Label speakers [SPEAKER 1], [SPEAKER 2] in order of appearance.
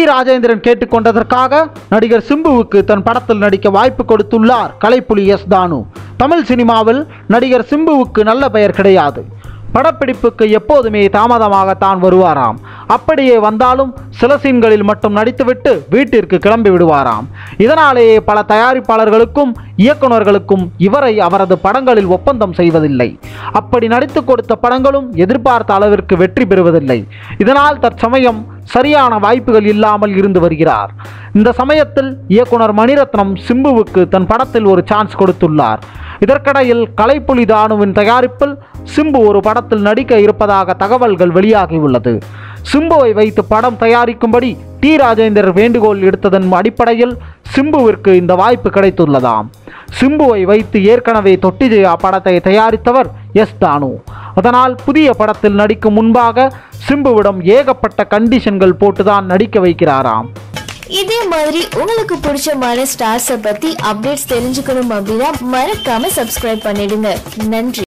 [SPEAKER 1] ராஜேந்திரன் கேட்டுக்கொண்டதற்காக நடிகர் சிம்புவுக்கு தன் படத்தில் நடிக்க வாய்ப்பு கொடுத்துள்ளார் கலைப்புலி எஸ் தானு தமிழ் சினிமாவில் நடிகர் சிம்புவுக்கு நல்ல பெயர் கிடையாது படப்பிடிப்புக்கு எப்போதுமே தாமதமாகத்தான் வருவாராம் அப்படியே வந்தாலும் சில சீன்களில் மட்டும் நடித்துவிட்டு வீட்டிற்கு கிளம்பி விடுவாராம் இதனாலேயே பல தயாரிப்பாளர்களுக்கும் இயக்குனர்களுக்கும் இவரை அவரது படங்களில் ஒப்பந்தம் செய்வதில்லை அப்படி நடித்து கொடுத்த படங்களும் எதிர்பார்த்த அளவிற்கு வெற்றி பெறுவதில்லை இதனால் தற்சமயம் சரியான வாய்ப்புகள் இல்லாமல் இருந்து வருகிறார் இந்த சமயத்தில் இயக்குனர் மணிரத்னம் சிம்புவுக்கு தன் படத்தில் ஒரு சான்ஸ் கொடுத்துள்ளார் இதற்கிடையில் கலைப்புலி தானுவின் தயாரிப்பில் சிம்பு ஒரு படத்தில் நடிக்க இருப்பதாக தகவல்கள் வெளியாகியுள்ளது சிம்புவை வைத்து படம் தயாரிக்கும்படி டி ராஜேந்தர் வேண்டுகோள் எடுத்ததன் அடிப்படையில் சிம்புவிற்கு இந்த வாய்ப்பு கிடைத்துள்ளதாம் சிம்புவை வைத்து ஏற்கனவே தொட்டிஜெயா படத்தை தயாரித்தவர் எஸ் தானு அதனால் புதிய படத்தில் நடிக்கும் முன்பாக சிம்புவிடம் ஏகப்பட்ட கண்டிஷன்கள் போட்டுதான் நடிக்க வைக்கிறாராம்
[SPEAKER 2] இதே மாதிரி உங்களுக்கு பிடிச்சமான ஸ்டார்ஸை பத்தி அப்டேட்ஸ் தெரிஞ்சுக்கணும் அப்படின்னா மறக்காம சப்ஸ்கிரைப் பண்ணிடுங்க நன்றி